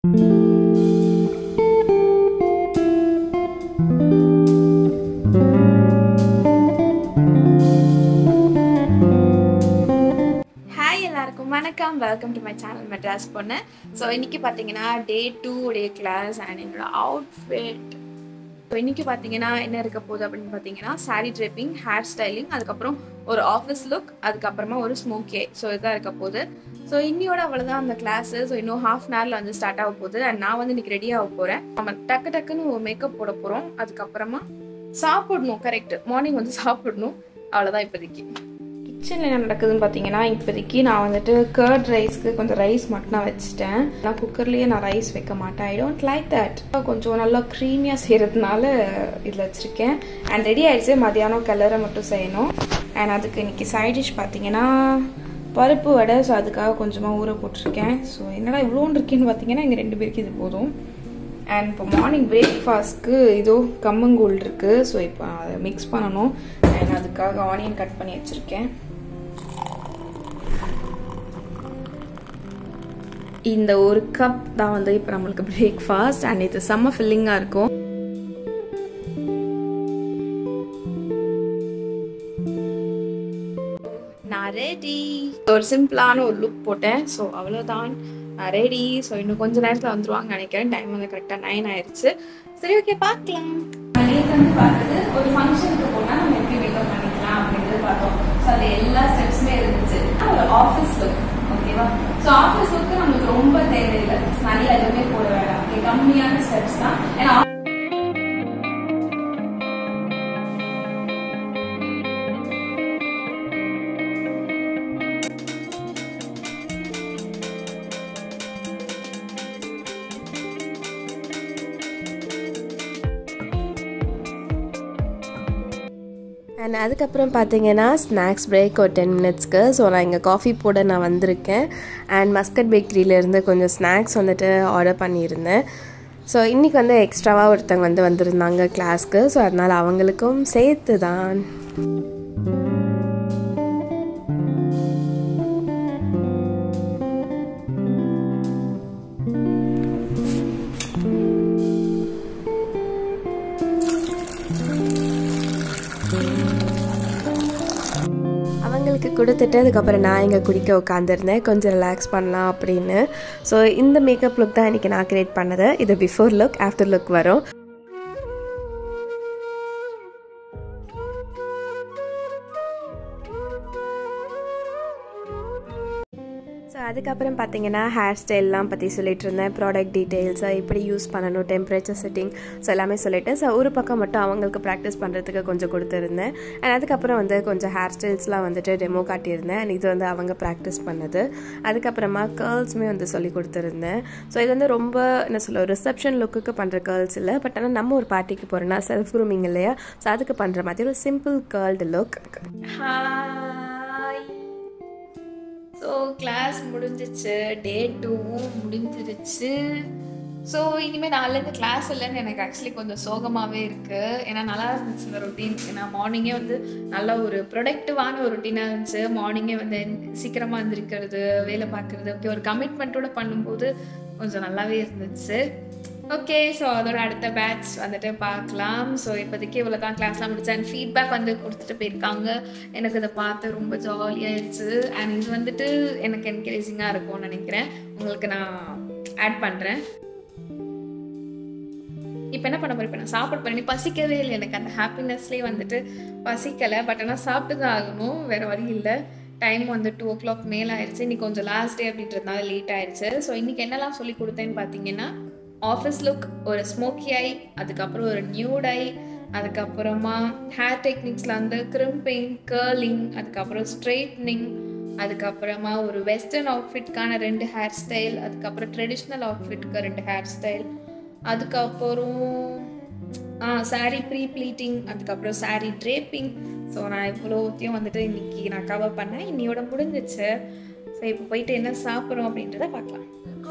Hi எல்லாருக்கும் வணக்கம் welcome to my channel Madras பொண்ணு ஸோ இன்னைக்கு பார்த்தீங்கன்னா day to day class and என்னோட அவுட்ஃபிட் ஸோ இன்னைக்கு பார்த்தீங்கன்னா என்ன இருக்க போகுது அப்படின்னு பார்த்தீங்கன்னா சாரீ ட்ரெப்பிங் ஹேர் ஸ்டைலிங் அதுக்கப்புறம் ஒரு ஆஃபீஸ் லுக் அதுக்கப்புறமா ஒரு ஸ்மோக்கே ஸோ இதுதான் இருக்க போகுது ஸோ இன்னியோட அவ்வளோதான் அந்த கிளாஸு ஸோ இன்னும் ஹாஃப் அன் ஹவரில் வந்து ஸ்டார்ட் ஆக போகுது அண்ட் நான் வந்து இன்னைக்கு ரெடி ஆக போகிறேன் நம்ம டக்கு டக்குன்னு மேக்கப் போட போகிறோம் அதுக்கப்புறமா சாப்பிடணும் கரெக்ட் மார்னிங் வந்து சாப்பிடணும் அவ்வளோதான் இப்போதைக்கு கிச்சனில் என்ன நடக்குதுன்னு பார்த்தீங்கன்னா இப்போதைக்கு நான் வந்துட்டு கர்ட் ரைஸ்க்கு கொஞ்சம் ரைஸ் மட்டும் நான் வச்சுட்டேன் நான் குக்கர்லேயே நான் ரைஸ் வைக்க மாட்டேன் ஐ டோன்ட் லைக் தட் கொஞ்சம் நல்லா க்ரீமியாக செய்கிறதுனால இதில் வச்சுருக்கேன் அண்ட் ரெடி ஆயிடுச்சு மதியானம் கலரை மட்டும் செய்யணும் அண்ட் அதுக்கு இன்னைக்கு சைட் டிஷ் பார்த்தீங்கன்னா பருப்பு வடை ஸோ அதுக்காக கொஞ்சமாக ஊற போட்டிருக்கேன் ஸோ என்னடா இவ்வளோன்னு இருக்கேன்னு பார்த்தீங்கன்னா எங்கள் ரெண்டு பேருக்கு இது போதும் அண்ட் இப்போ மார்னிங் பிரேக்ஃபாஸ்ட்க்கு இதோ கம்மங்கூழ் இருக்குது ஸோ இப்போ அதை மிக்ஸ் பண்ணணும் அண்ட் அதுக்காக ஆனியன் கட் பண்ணி வச்சுருக்கேன் இந்த ஒரு கப் தான் வந்து இப்போ நம்மளுக்கு பிரேக்ஃபாஸ்ட் அண்ட் இது செம்ம ஃபில்லிங்காக இருக்கும் நான் ரெடி ஒரு சிம்பிளான ஒரு லுக் போட்டேன் ஸோ அவ்வளோதான் நான் ரெடி ஸோ இன்னும் கொஞ்ச நேரத்தில் வந்துருவாங்க நினைக்கிறேன் டைம் வந்து கரெக்டாக நைன் ஆயிடுச்சு சரி ஓகே பார்க்கலாம் நேற்று வந்து பார்த்தது ஒரு ஃபங்க்ஷனுக்கு போனால் நம்ம எப்படி மேக்கப் பண்ணிக்கலாம் அப்படின்றது பார்த்தோம் ஸோ அது எல்லா ஸ்டெப்ஸுமே இருந்துச்சு ஒரு ஆஃபீஸ் லுக் ஓகேவா ஸோ ஆஃபீஸ் லுக்கு நம்மளுக்கு ரொம்ப தேவையில்லை நிறைய எதுவுமே போட வேண்டாம் ஓகே கம்மியான ஸ்டெப்ஸ் தான் ஏன்னா அண்ட் அதுக்கப்புறம் பார்த்தீங்கன்னா ஸ்நாக்ஸ் பிரேக் ஒரு டென் மினிட்ஸ்க்கு ஸோ நான் இங்கே காஃபி போட நான் வந்திருக்கேன் அண்ட் மஸ்கட் பேக்கரியிலேருந்து கொஞ்சம் ஸ்நாக்ஸ் வந்துட்டு ஆர்டர் பண்ணியிருந்தேன் ஸோ இன்றைக்கி வந்து எக்ஸ்ட்ராவாக ஒருத்தவங்க வந்து வந்திருந்தாங்க கிளாஸ்க்கு ஸோ அதனால் அவங்களுக்கும் சேர்த்து தான் அவங்களுக்கு கொடுத்துட்டு அதுக்கப்புறம் நான் இங்கே குடிக்க உட்காந்துருந்தேன் கொஞ்சம் ரிலாக்ஸ் பண்ணலாம் அப்படின்னு ஸோ இந்த மேக்கப் லுக் தான் இன்றைக்கி நான் க்ரியேட் பண்ணது இது பிஃபோர் லுக் ஆஃப்டர் லுக் வரும் ஸோ அதுக்கப்புறம் பார்த்தீங்கன்னா ஹேர் ஸ்டைல்லாம் பற்றி சொல்லிட்டு இருந்தேன் ப்ராடக்ட் டீட்டெயில்ஸை எப்படி யூஸ் பண்ணணும் டெம்பரேச்சர் செட்டிங் ஸோ எல்லாமே சொல்லிட்டு ஸோ ஒரு பக்கம் மட்டும் அவங்களுக்கு ப்ராக்டிஸ் பண்ணுறதுக்கு கொஞ்சம் கொடுத்துருந்தேன் அண்ட் அதுக்கப்புறம் வந்து கொஞ்சம் ஹேர் ஸ்டைல்ஸ்லாம் வந்துட்டு டெமோ காட்டியிருந்தேன் அண்ட் இது வந்து அவங்க ப்ராக்டிஸ் பண்ணது அதுக்கப்புறமா கேர்ள்ஸுமே வந்து சொல்லி கொடுத்துருந்தேன் ஸோ இது வந்து ரொம்ப என்ன சொல்ல ரிசப்ஷன் லுக்குக்கு பண்ணுற கேர்ள்ஸ் இல்லை பட் ஆனால் நம்ம ஒரு பார்ட்டிக்கு போகிறோன்னா செல்ஃப் க்ரூமிங் இல்லையா ஸோ அதுக்கு பண்ணுற மாதிரி ஒரு simple curled look hi so class முடிஞ்சிச்சு டே டூவும் முடிஞ்சிருச்சு ஸோ இனிமேல் நாளிலேருந்து கிளாஸ் இல்லைன்னு எனக்கு ஆக்சுவலி கொஞ்சம் சோகமாகவே இருக்குது ஏன்னா நல்லா இருந்துச்சு இந்த ரொட்டீன் ஏன்னா மார்னிங்கே வந்து நல்ல ஒரு ப்ரொடக்டிவான ஒரு ரொட்டீனாக இருந்துச்சு மார்னிங்கே வந்து சீக்கிரமாக இருந்திருக்கிறது வேலை பார்க்குறது ஓகே ஒரு கமிட்மெண்ட்டோட பண்ணும்போது கொஞ்சம் நல்லாவே இருந்துச்சு ஓகே ஸோ அதோட அடுத்த பேட்ச் வந்துட்டு பார்க்கலாம் ஸோ இப்போதைக்கு இவ்வளோ தான் கிளாஸ்லாம் முடிச்சு அண்ட் ஃபீட்பேக் வந்து கொடுத்துட்டு போயிருக்காங்க எனக்கு இதை பார்த்து ரொம்ப ஜாலியாகிடுச்சு அண்ட் இது வந்துட்டு எனக்கு என்கரேஜிங்காக இருக்கும்னு நினைக்கிறேன் உங்களுக்கு நான் ஆட் பண்ணுறேன் இப்போ என்ன பண்ண போறேன் இப்போ நான் சாப்பிட போறேன் பசிக்கவே இல்லை எனக்கு அந்த ஹாப்பினஸ்லேயே வந்துட்டு பசிக்கலை பட் ஆனால் சாப்பிட்டு தான் ஆகணும் வேறு வழி இல்லை டைம் வந்து டூ ஓ கிளாக் மேலே ஆயிடுச்சு இன்னைக்கு கொஞ்சம் லாஸ்ட் டே அப்படின்றதுனால லேட் ஆயிடுச்சு ஸோ இன்னைக்கு என்னெல்லாம் சொல்லி கொடுத்தேன்னு பார்த்தீங்கன்னா ஆஃபீஸ் லுக் ஒரு ஸ்மோக்கி ஐ அதுக்கப்புறம் ஒரு நியூட் ஐ அதுக்கப்புறமா ஹேர் டெக்னிக்ஸில் வந்து கிரிம்பிங் கேர்லிங் அதுக்கப்புறம் ஸ்ட்ரெயிட்னிங் அதுக்கப்புறமா ஒரு வெஸ்டர்ன் அவுட்ஃபிட்கான ரெண்டு ஹேர் ஸ்டைல் அதுக்கப்புறம் ட்ரெடிஷ்னல் அவுட்ஃபிட்க்கு ரெண்டு ஹேர் ஸ்டைல் அதுக்கப்புறம் ஆ சாரீ ப்ரீ ப்ளீட்டிங் அதுக்கப்புறம் சாரீ ட்ரேப்பிங் ஸோ நான் இவ்வளோத்தையும் வந்துட்டு இன்னைக்கு நான் கவர் பண்ணேன் இன்னையோட முடிஞ்சிச்சு ஸோ இப்போ போயிட்டு என்ன சாப்பிட்றோம் அப்படின்றத பார்க்கலாம்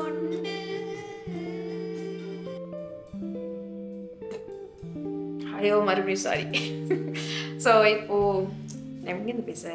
ஐயோ மறுபடியும் சாரி ஸோ இப்போ நான் எங்கேருந்து பேச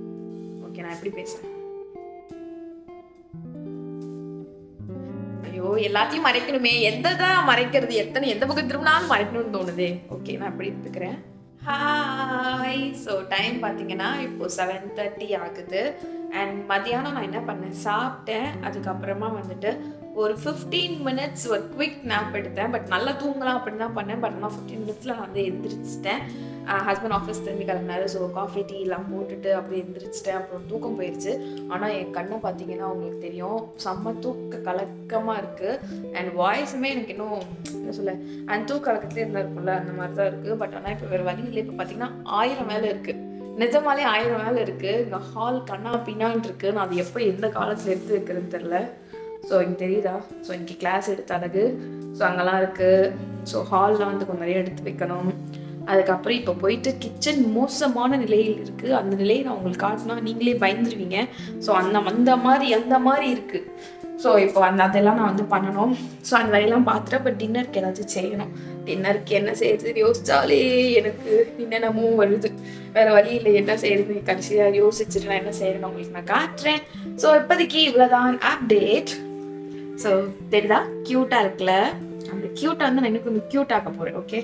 ஓகே நான் எப்படி பேசுறேன் ஐயோ எல்லாத்தையும் மறைக்கணுமே எந்த தான் மறைக்கிறது எத்தனை எந்த பக்கம் திரும்பினாலும் மறைக்கணும்னு தோணுதே ஓகே நான் அப்படி எடுத்துக்கிறேன் ஹாய் ஸோ டைம் பார்த்தீங்கன்னா இப்போ செவன் தேர்ட்டி ஆகுது அண்ட் மதியானம் நான் என்ன பண்ணேன் சாப்பிட்டேன் அதுக்கப்புறமா வந்துட்டு ஒரு ஃபிஃப்டீன் மினிட்ஸ் ஒரு குவிக் நாப் எடுத்தேன் பட் நல்லா தூங்கலாம் அப்படின்னு தான் பண்ணேன் பட் ஆனால் ஃபிஃப்டீன் மினிட்ஸில் நான் வந்து எந்திரிச்சிட்டேன் ஹஸ்பண்ட் ஆஃபீஸ் திரும்பி கிளம்பினாரு ஸோ காஃபி டீ எல்லாம் போட்டுட்டு அப்படியே எந்திரிச்சிட்டேன் அப்புறம் தூக்கம் போயிடுச்சு ஆனால் என் கண்ணை பார்த்தீங்கன்னா உங்களுக்கு தெரியும் செம்ம தூக்க கலக்கமாக இருக்குது அண்ட் வாய்ஸுமே எனக்கு இன்னும் என்ன சொல்ல அந்த தூக்க கலக்கத்துலேயே இருந்தா இருக்கும்ல அந்த மாதிரி தான் இருக்குது பட் ஆனால் இப்போ வேறு வழி இல்லை இப்போ பார்த்தீங்கன்னா ஆயிரம் வேலை இருக்குது நிஜமாலே ஆயிரம் வேலை இருக்குது இங்கே ஹால் கண்ணா பின்னான் இருக்குது நான் அது எப்போ எந்த காலத்தில் எடுத்து வைக்கிறதுன்னு தெரில ஸோ இங்கே தெரியுதா ஸோ இன்னைக்கு கிளாஸ் எடுத்த அழகு ஸோ அங்கெல்லாம் இருக்குது ஸோ ஹாலில் வந்து கொஞ்சம் நிறைய எடுத்து வைக்கணும் அதுக்கப்புறம் இப்போ போயிட்டு கிச்சன் மோசமான நிலையில் இருக்குது அந்த நிலையை நான் உங்களுக்கு காட்டினா நீங்களே பயந்துருவீங்க ஸோ அந்த அந்த மாதிரி அந்த மாதிரி இருக்குது ஸோ இப்போ அந்த அதெல்லாம் நான் வந்து பண்ணணும் ஸோ அந்த வேலையெல்லாம் பார்த்துட்டு அப்போ டின்னருக்கு ஏதாச்சும் செய்யணும் டின்னருக்கு என்ன செய்யறது யோசிச்சாலே எனக்கு என்னென்னமோ வருது வேற வழி இல்லை என்ன செய்யறது கடைசியாக யோசிச்சுட்டு நான் என்ன செய்யறேன்னு உங்களுக்கு நான் காட்டுறேன் ஸோ இப்போதைக்கு இவ்வளோதான் அப்டேட் ஸோ தெரியுதா க்யூட்டாக இருக்குல்ல அந்த க்யூட்டாக வந்து நான் இன்னும் கொஞ்சம் க்யூட் ஆக்க போகிறேன் ஓகே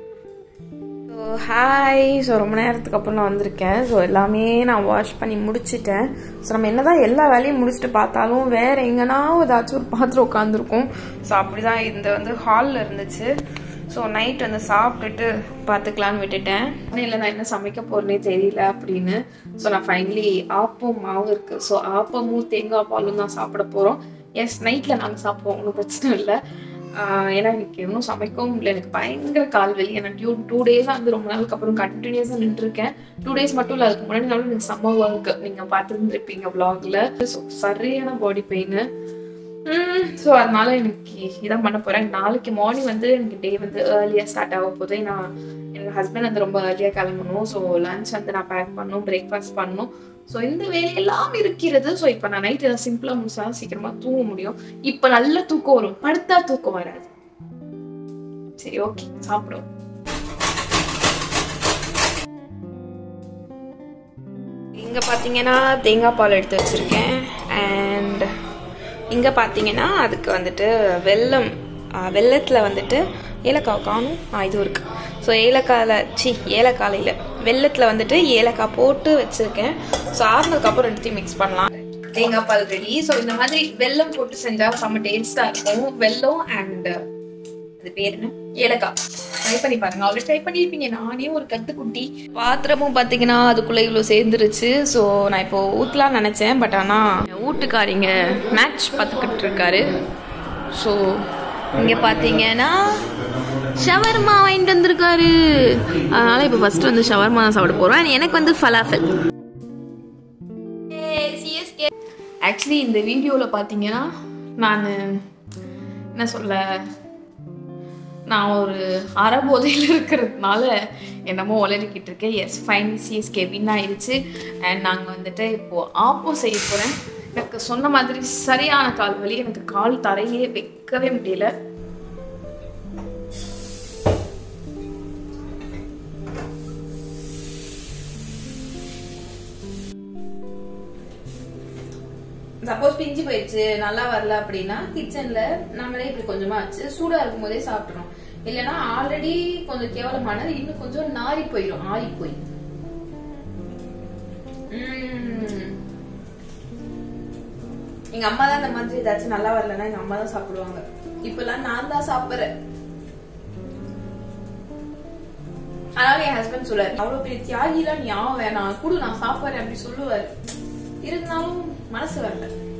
ஸோ ஹாய் ஸோ ரொம்ப நேரத்துக்கு அப்புறம் நான் வந்திருக்கேன் ஸோ எல்லாமே நான் வாஷ் பண்ணி முடிச்சிட்டேன் ஸோ நம்ம என்னதான் எல்லா வேலையும் முடிச்சுட்டு பார்த்தாலும் வேற எங்கன்னா ஏதாச்சும் ஒரு பாத்திரம் உட்காந்துருக்கும் ஸோ அப்படிதான் இந்த வந்து ஹாலில் இருந்துச்சு ஸோ நைட் வந்து சாப்பிட்டுட்டு பார்த்துக்கலான்னு விட்டுட்டேன் இல்லை நான் என்ன சமைக்க போறேனே தெரியல அப்படின்னு ஸோ நான் ஃபைனலி ஆப்பம் மாவு இருக்கு ஸோ ஆப்பமும் தேங்காய் பாலும் தான் சாப்பிட போகிறோம் எஸ் நைட்டில் நாங்கள் சாப்பிடுவோம் ஒன்றும் பிரச்சனை இல்லை ஆஹ் ஏன்னா எனக்கு இன்னும் சமைக்கவும் இல்லை எனக்கு பயங்கர கால் வலி ஏன்னா டியூ டூ டேஸாக வந்து ரொம்ப நாளுக்கு அப்புறம் கண்டினியூஸாக நின்றுருக்கேன் டூ டேஸ் மட்டும் இல்லை அதுக்கு முன்னாடி நாளும் எனக்கு செம்ம ஒர்க் நீங்கள் பார்த்துருந்துருப்பீங்க வ்ளாகில் ஸோ சரியான பாடி பெயின் ஸோ அதனால எனக்கு இதான் பண்ண போகிறேன் நாளைக்கு மார்னிங் வந்து எனக்கு டே வந்து ஏர்லியாக ஸ்டார்ட் ஆக போதே நான் என்னோட ஹஸ்பண்ட் வந்து ரொம்ப ஏர்லியாக கிளம்பணும் ஸோ லஞ்ச் வந்து நான் பேக் பண்ணணும் பிரேக்ஃபாஸ்ட் பண்ணணும் ஸோ இந்த வேலையெல்லாம் இருக்கிறது ஸோ இப்போ நான் நைட் ஏதாவது சிம்பிளாக முடிச்சா சீக்கிரமாக தூங்க முடியும் இப்போ நல்ல தூக்கம் வரும் படுத்தா தூக்கம் வராது சரி ஓகே சாப்பிடுவோம் இங்கே பார்த்தீங்கன்னா தேங்காய் பால் எடுத்து வச்சுருக்கேன் அண்ட் இங்கே பார்த்தீங்கன்னா அதுக்கு வந்துட்டு வெல்லம் வெள்ளத்தில் வந்துட்டு ஏலக்காய் காணும் ஆ இது இருக்கு ஸோ ஏலக்காயில் சி ஏலக்காயில் வெள்ளத்தில் வந்துட்டு ஏலக்காய் போட்டு வச்சுருக்கேன் ஸோ ஆறுனதுக்கப்புறம் ரெண்டுத்தையும் மிக்ஸ் பண்ணலாம் தேங்காய் பால் ரெடி ஸோ இந்த மாதிரி வெல்லம் போட்டு செஞ்சால் செம்ம டேஸ்ட்டாக இருக்கும் வெல்லம் அண்ட் அது பேர் என்ன ஏலக்காய் ட்ரை பண்ணி பாருங்க ஆல்ரெடி ட்ரை பண்ணியிருப்பீங்க நானே ஒரு கத்துக்குட்டி பாத்திரமும் பார்த்தீங்கன்னா அதுக்குள்ளே இவ்வளோ சேர்ந்துருச்சு ஸோ நான் இப்போ ஊற்றலாம்னு நினச்சேன் பட் ஆனால் வீட்டுக்காரிங்க மேட்ச் பார்த்துக்கிட்டு இருக்காரு ஸோ இங்கே பார்த்தீங்கன்னா ஷவர்மா வாங்கிட்டு வந்திருக்காரு அதனால இப்போ ஃபர்ஸ்ட் வந்து ஷவர்மா தான் சாப்பிட போகிறோம் எனக்கு வந்து ஃபலாஃபல் ஆக்சுவலி இந்த வீடியோவில் பார்த்தீங்கன்னா நான் என்ன சொல்ல நான் ஒரு அறபோதையில் இருக்கிறதுனால என்னமோ உளறிக்கிட்டு இருக்கேன் எஸ் ஃபைன் சிஎஸ்கே வின் ஆயிடுச்சு அண்ட் நாங்கள் வந்துட்டு இப்போது ஆப்போ செய்ய போகிறேன் எனக்கு சொன்ன மாதிரி சரியான கால் வலி எனக்கு கால் தரையே வைக்கவே முடியல சப்போஸ் பிஞ்சு போயிடுச்சு நல்லா வரல அப்படின்னா கிச்சன்ல நம்மளே இப்படி கொஞ்சமா வச்சு சூடா இருக்கும் போதே சாப்பிட்டுரும் இல்லைன்னா ஆல்ரெடி கொஞ்சம் கேவலமானது இன்னும் கொஞ்சம் நாரி போயிடும் ஆறி போய் உம். எங்க அம்மா தான் இந்த மாதிரி ஏதாச்சும் நல்லா வரலன்னா எங்க அம்மா தான் சாப்பிடுவாங்க இப்பெல்லாம் நான் தான் சாப்பிடுறேன் அதனால என் ஹஸ்பண்ட் சொல்லுவாரு அவ்வளவு பெரிய தியாகிலாம் நீ ஆக வேணாம் குடு நான் சாப்பிடுறேன் அப்படி சொல்லுவாரு இருந்தாலும் மனசு வரல